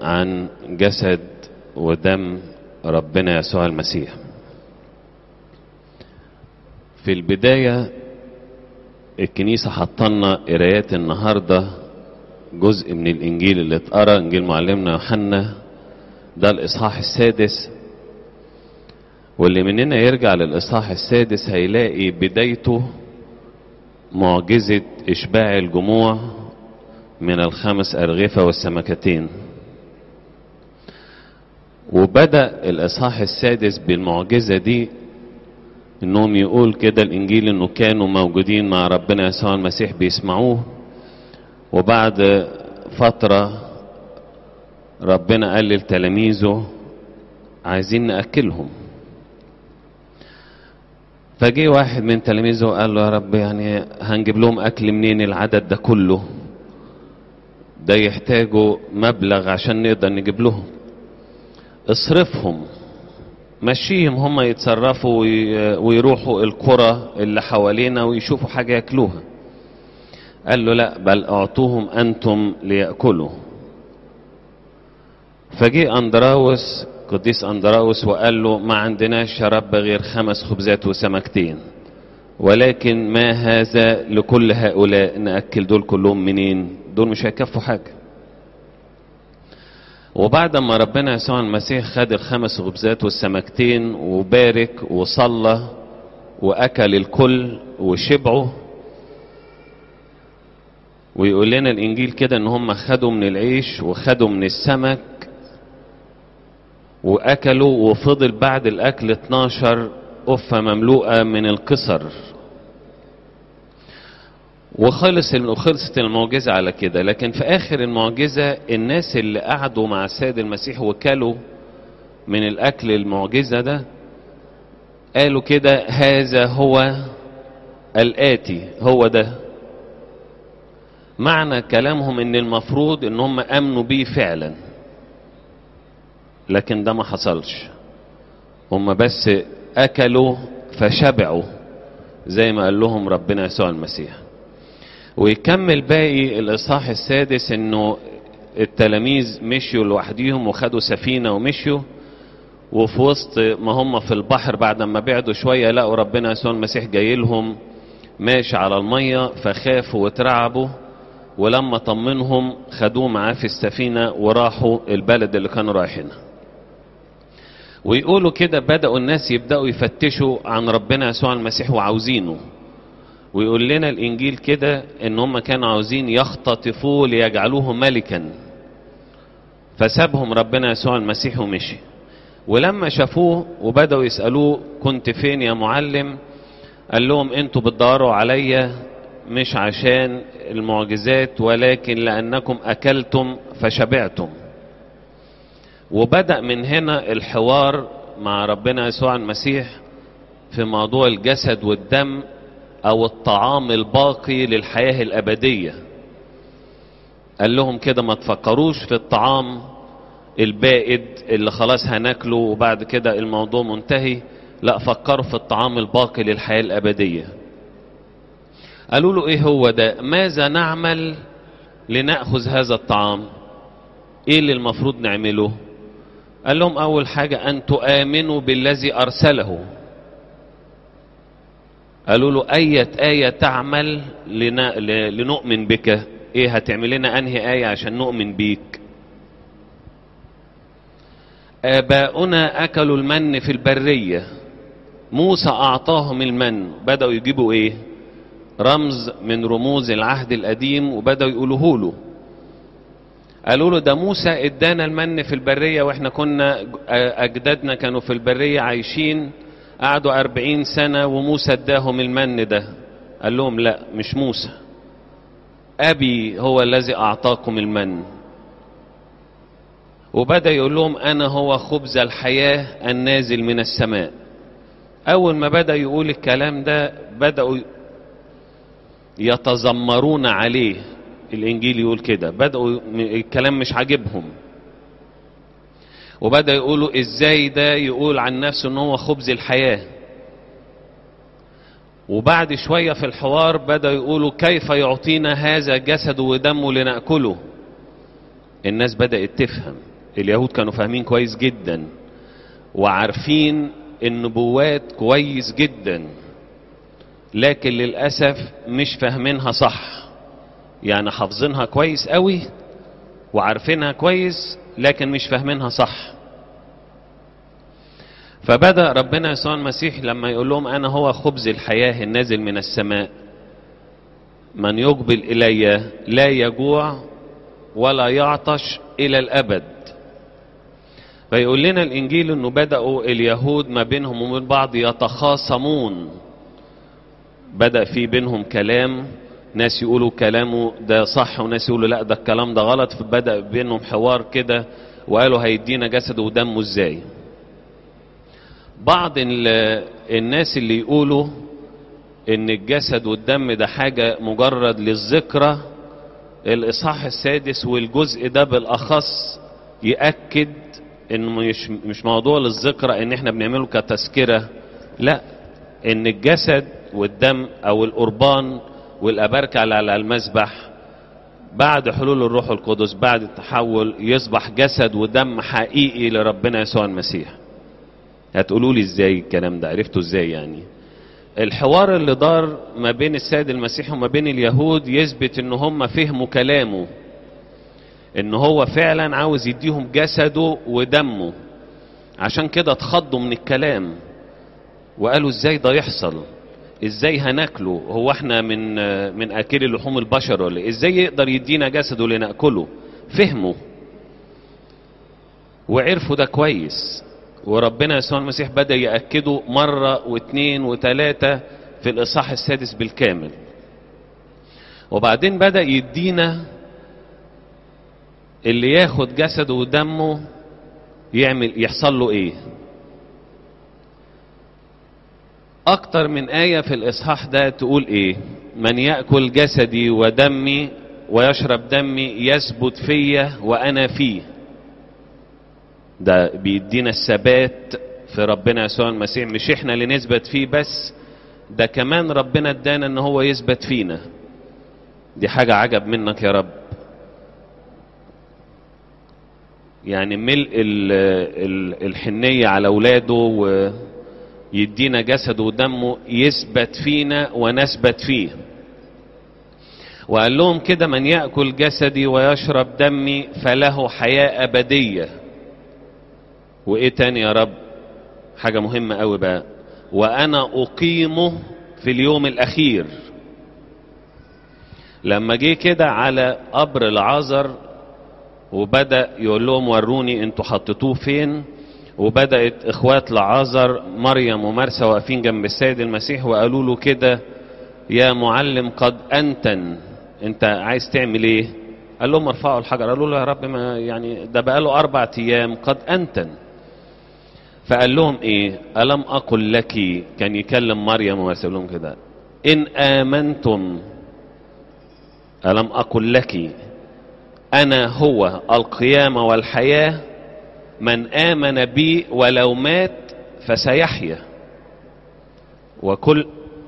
عن جسد ودم ربنا يسوع المسيح في البداية الكنيسة حطلنا قرايات النهاردة جزء من الإنجيل اللي اتقرا إنجيل معلمنا يوحنا ده الإصحاح السادس واللي مننا يرجع للإصحاح السادس هيلاقي بدايته معجزة إشباع الجموع من الخمس أرغفة والسمكتين وبدأ الإصحاح السادس بالمعجزة دي إنهم يقول كده الإنجيل إنه كانوا موجودين مع ربنا يسوع المسيح بيسمعوه وبعد فترة ربنا قال لتلاميذه عايزين نأكلهم فجي واحد من تلاميذه قال له يا رب يعني هنجيب لهم أكل منين العدد ده كله ده يحتاجوا مبلغ عشان نقدر نجيب لهم اصرفهم مشيهم هم يتصرفوا ويروحوا القرى اللي حوالينا ويشوفوا حاجة ياكلوها قال له لا بل اعطوهم انتم ليأكلوا فجي اندراوس قديس اندراوس وقال له ما عندناش يا رب غير خمس خبزات وسمكتين ولكن ما هذا لكل هؤلاء نأكل دول كلهم منين دول مش هيكفوا حاجة وبعد ما ربنا يسوع المسيح خد الخمس خبزات والسمكتين وبارك وصلى وأكل الكل وشبعوا ويقول لنا الإنجيل كده إن هم خدوا من العيش وخدوا من السمك وأكلوا وفضل بعد الأكل 12 قفة مملوءة من القصر وخلص وخلصت المعجزة على كده لكن في آخر المعجزة الناس اللي قعدوا مع السيد المسيح وكلوا من الأكل المعجزة ده قالوا كده هذا هو الآتي هو ده معنى كلامهم ان المفروض ان هم امنوا بيه فعلا لكن ده ما حصلش هم بس اكلوا فشبعوا زي ما قال لهم ربنا يسوع المسيح ويكمل باقي الاصحاح السادس انه التلاميذ مشيوا لوحديهم وخدوا سفينة ومشيوا وفي وسط ما هم في البحر بعد ما بعدوا شوية لقوا ربنا يسوع المسيح جاي لهم ماشي على المية فخافوا واترعبوا ولما طمنهم خدوه معاه في السفينة وراحوا البلد اللي كانوا رايحينها ويقولوا كده بدأوا الناس يبدأوا يفتشوا عن ربنا يسوع المسيح وعاوزينه ويقول لنا الإنجيل كده إن هم كانوا عاوزين يختطفوه ليجعلوه ملكا فسابهم ربنا يسوع المسيح ومشي ولما شافوه وبدأوا يسألوه كنت فين يا معلم قال لهم انتوا بتدوروا عليا مش عشان المعجزات ولكن لأنكم أكلتم فشبعتم وبدأ من هنا الحوار مع ربنا يسوع المسيح في موضوع الجسد والدم أو الطعام الباقي للحياة الأبدية قال لهم كده ما تفكروش في الطعام البائد اللي خلاص هناكله وبعد كده الموضوع منتهي لا فكروا في الطعام الباقي للحياة الأبدية قالوا له ايه هو ده ماذا نعمل لنأخذ هذا الطعام ايه اللي المفروض نعمله قال لهم اول حاجة ان تؤمنوا بالذي ارسله قالوا له اية آية تعمل لنا لنؤمن بك ايه هتعمل لنا انهي آية عشان نؤمن بيك آباؤنا أكلوا المن في البرية موسى أعطاهم المن بدأوا يجيبوا إيه رمز من رموز العهد القديم وبدأوا يقولوه له قالوا له ده موسى ادانا المن في البرية واحنا كنا أجدادنا كانوا في البرية عايشين قعدوا أربعين سنة وموسى اداهم المن ده قال لهم لا مش موسى أبي هو الذي أعطاكم المن وبدأ يقول لهم أنا هو خبز الحياة النازل من السماء أول ما بدأ يقول الكلام ده بدأوا يتذمرون عليه الإنجيل يقول كده بدأوا الكلام مش عاجبهم وبدأ يقولوا إزاي ده يقول عن نفسه إن هو خبز الحياة وبعد شوية في الحوار بدأ يقولوا كيف يعطينا هذا جسد ودمه لنأكله الناس بدأت تفهم اليهود كانوا فاهمين كويس جدا وعارفين النبوات كويس جدا لكن للأسف مش فاهمينها صح يعني حافظينها كويس قوي وعارفينها كويس لكن مش فاهمينها صح فبدأ ربنا يسوع المسيح لما يقول لهم أنا هو خبز الحياة النازل من السماء من يقبل إلي لا يجوع ولا يعطش إلى الأبد فيقول لنا الإنجيل أنه بدأوا اليهود ما بينهم وبين بعض يتخاصمون بدأ في بينهم كلام ناس يقولوا كلامه ده صح وناس يقولوا لا ده الكلام ده غلط فبدأ بينهم حوار كده وقالوا هيدينا جسده ودمه ازاي بعض الناس اللي يقولوا ان الجسد والدم ده حاجة مجرد للذكرى الاصحاح السادس والجزء ده بالاخص يأكد انه مش مش موضوع للذكرى ان احنا بنعمله كتذكرة لا ان الجسد والدم او القربان والابركة على المذبح بعد حلول الروح القدس بعد التحول يصبح جسد ودم حقيقي لربنا يسوع المسيح هتقولوا لي ازاي الكلام ده عرفتوا ازاي يعني الحوار اللي دار ما بين السيد المسيح وما بين اليهود يثبت ان هم فهموا كلامه ان هو فعلا عاوز يديهم جسده ودمه عشان كده اتخضوا من الكلام وقالوا ازاي ده يحصل ازاي هناكله هو احنا من من اكل لحوم البشر ولا ازاي يقدر يدينا جسده لناكله فهموا وعرفوا ده كويس وربنا يسوع المسيح بدا ياكده مره واثنين وثلاثه في الاصحاح السادس بالكامل وبعدين بدا يدينا اللي ياخد جسده ودمه يعمل يحصل له ايه اكتر من آية في الاصحاح ده تقول ايه من يأكل جسدي ودمي ويشرب دمي يثبت فيا وانا فيه ده بيدينا الثبات في ربنا يسوع المسيح مش احنا اللي نثبت فيه بس ده كمان ربنا ادانا ان هو يثبت فينا دي حاجة عجب منك يا رب يعني ملء الحنية على اولاده ويدينا جسده ودمه يثبت فينا ونثبت فيه وقال لهم كده من يأكل جسدي ويشرب دمي فله حياة أبدية وإيه تاني يا رب حاجة مهمة قوي بقى وأنا أقيمه في اليوم الأخير لما جه كده على قبر العذر وبدأ يقول لهم وروني انتوا حطيتوه فين وبدأت اخوات لعازر مريم ومرسى واقفين جنب السيد المسيح وقالوا له كده يا معلم قد انتن انت عايز تعمل ايه قال لهم ارفعوا الحجر قالوا له يا رب ما يعني ده بقاله اربع ايام قد انتن فقال لهم ايه الم اقل لك كان يكلم مريم ومرسى لهم كده ان امنتم الم اقل لك انا هو القيامه والحياه من امن بي ولو مات فسيحيا وكل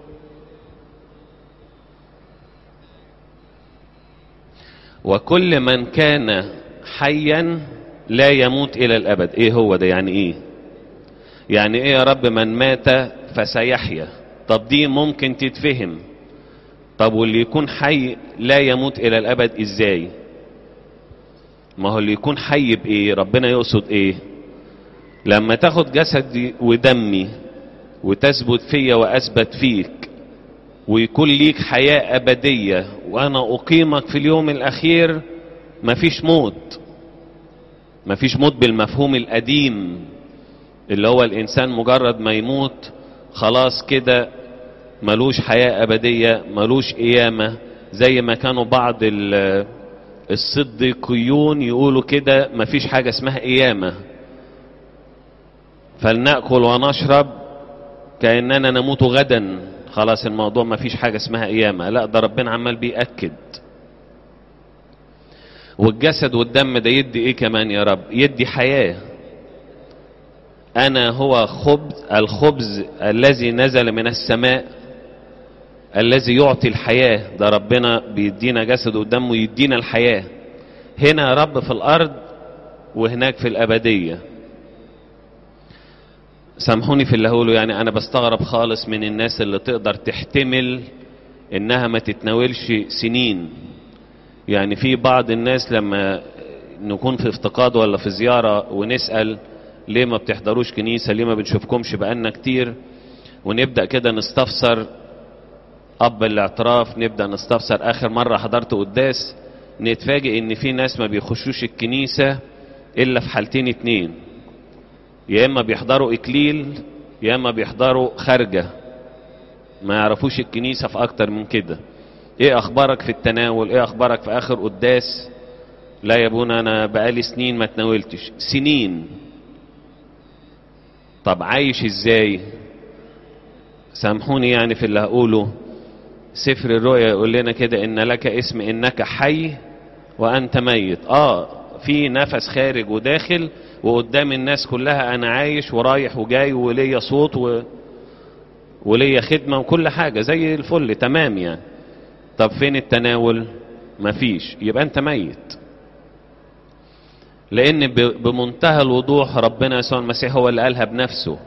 وكل من كان حيا لا يموت الى الابد ايه هو ده يعني ايه يعني ايه يا رب من مات فسيحيا طب دي ممكن تتفهم طب واللي يكون حي لا يموت الى الابد ازاي ما هو اللي يكون حي بايه ربنا يقصد ايه لما تاخد جسدي ودمي وتثبت فيا واثبت فيك ويكون ليك حياة أبدية وأنا أقيمك في اليوم الأخير مفيش موت مفيش موت بالمفهوم القديم اللي هو الإنسان مجرد ما يموت خلاص كده ملوش حياة أبدية ملوش قيامة زي ما كانوا بعض الصديقيون يقولوا كده مفيش حاجة اسمها قيامة فلنأكل ونشرب كأننا نموت غدا خلاص الموضوع ما فيش حاجة اسمها قيامة لا ده ربنا عمال بيأكد والجسد والدم ده يدي ايه كمان يا رب يدي حياة انا هو خبز الخبز الذي نزل من السماء الذي يعطي الحياة ده ربنا بيدينا جسد ودم ويدينا الحياة هنا يا رب في الارض وهناك في الأبدية سامحوني في اللي هقوله يعني أنا بستغرب خالص من الناس اللي تقدر تحتمل إنها ما تتناولش سنين يعني في بعض الناس لما نكون في افتقاد ولا في زيارة ونسأل ليه ما بتحضروش كنيسة ليه ما بنشوفكمش بقالنا كتير ونبدأ كده نستفسر أب الاعتراف نبدأ نستفسر آخر مرة حضرت قداس نتفاجئ إن في ناس ما بيخشوش الكنيسة إلا في حالتين اتنين يا إما بيحضروا إكليل يا إما بيحضروا خارجة ما يعرفوش الكنيسة في أكتر من كده إيه أخبارك في التناول إيه أخبارك في آخر قداس لا يا ابونا أنا بقالي سنين ما تناولتش سنين طب عايش إزاي سامحوني يعني في اللي هقوله سفر الرؤيا يقول لنا كده ان لك اسم انك حي وانت ميت اه في نفس خارج وداخل وقدام الناس كلها انا عايش ورايح وجاي وليا صوت و... وليا خدمه وكل حاجه زي الفل تمام يعني طب فين التناول مفيش يبقى انت ميت لان ب... بمنتهى الوضوح ربنا يسوع المسيح هو اللي قالها بنفسه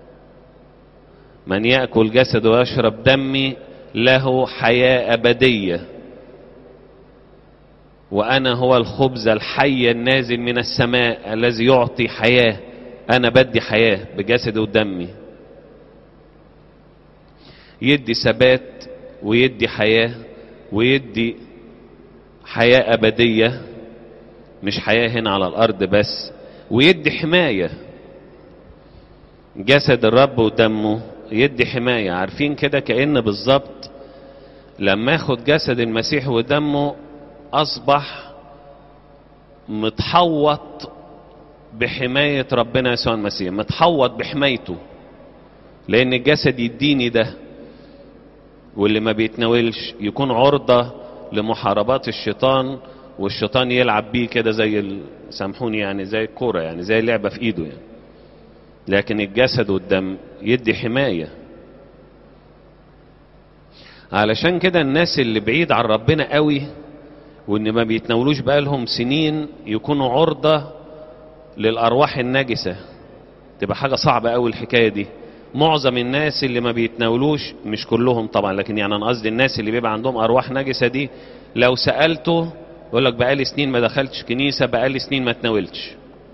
من ياكل جسد ويشرب دمي له حياه ابديه وانا هو الخبز الحي النازل من السماء الذي يعطي حياه انا بدي حياه بجسدي ودمي يدي ثبات ويدي حياه ويدي حياه ابديه مش حياه هنا على الارض بس ويدي حمايه جسد الرب ودمه يدي حمايه عارفين كده كأن بالظبط لما اخد جسد المسيح ودمه اصبح متحوط بحماية ربنا يسوع المسيح متحوط بحمايته لان الجسد يديني ده واللي ما بيتناولش يكون عرضة لمحاربات الشيطان والشيطان يلعب بيه كده زي ال... سامحوني يعني زي الكورة يعني زي لعبة في ايده يعني لكن الجسد والدم يدي حماية علشان كده الناس اللي بعيد عن ربنا قوي وان ما بيتناولوش بقالهم سنين يكونوا عرضة للارواح النجسة تبقى حاجة صعبة قوي الحكاية دي معظم الناس اللي ما بيتناولوش مش كلهم طبعا لكن يعني انا قصدي الناس اللي بيبقى عندهم ارواح نجسة دي لو سألته يقول لك بقالي سنين ما دخلتش كنيسة بقالي سنين ما تناولتش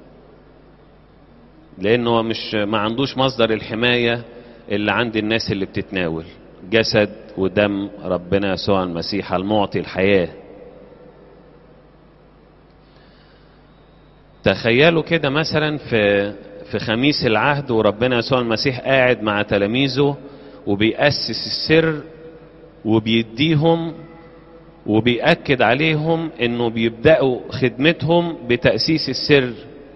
لانه مش ما عندوش مصدر الحماية اللي عند الناس اللي بتتناول جسد ودم ربنا يسوع المسيح المعطي الحياه تخيلوا كده مثلا في في خميس العهد وربنا يسوع المسيح قاعد مع تلاميذه وبيأسس السر وبيديهم وبيأكد عليهم انه بيبدأوا خدمتهم بتأسيس السر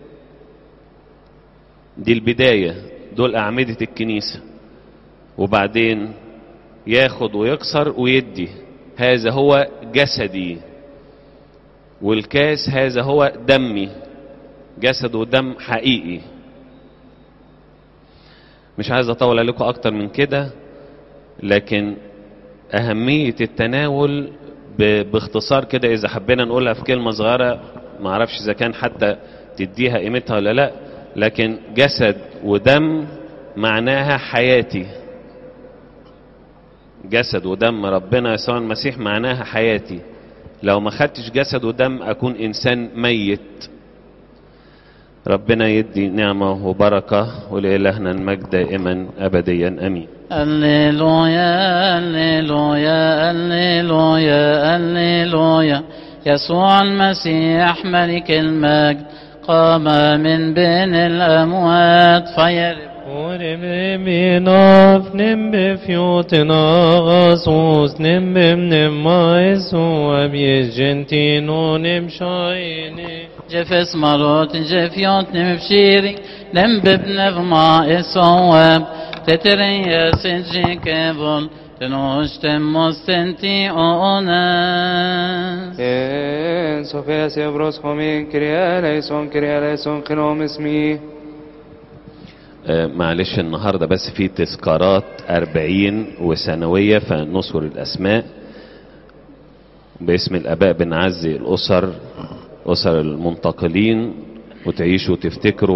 دي البداية دول أعمدة الكنيسة وبعدين ياخد ويكسر ويدي هذا هو جسدي والكاس هذا هو دمي جسد ودم حقيقي مش عايز اطول عليكم اكتر من كده لكن اهمية التناول باختصار كده اذا حبينا نقولها في كلمة صغيرة ما اعرفش اذا كان حتى تديها قيمتها ولا لا لكن جسد ودم معناها حياتي جسد ودم ربنا يسوع المسيح معناها حياتي لو ما خدتش جسد ودم اكون انسان ميت ربنا يدي نعمة وبركة ولإلهنا المجد دائما أبديا أمين الليلويا الليلويا الليلويا الليلويا يسوع المسيح ملك المجد قام من بين الأموات فيرب Orem minaf nembe fjotina gasos nembe nemma esu abjes gentino nem shaini. جفس مروت جفيوت نمفشيري لم ببنف ما إصواب تتري سجي كبل تنوش تمستنتي أوناس En Sofia Sebros Homin Kyria eleison Kyria eleison Chinom اسمي آه، معلش النهاردة بس في تذكارات أربعين وسنوية فنذكر الأسماء باسم الآباء بنعزي الأسر أسر المنتقلين وتعيشوا وتفتكروا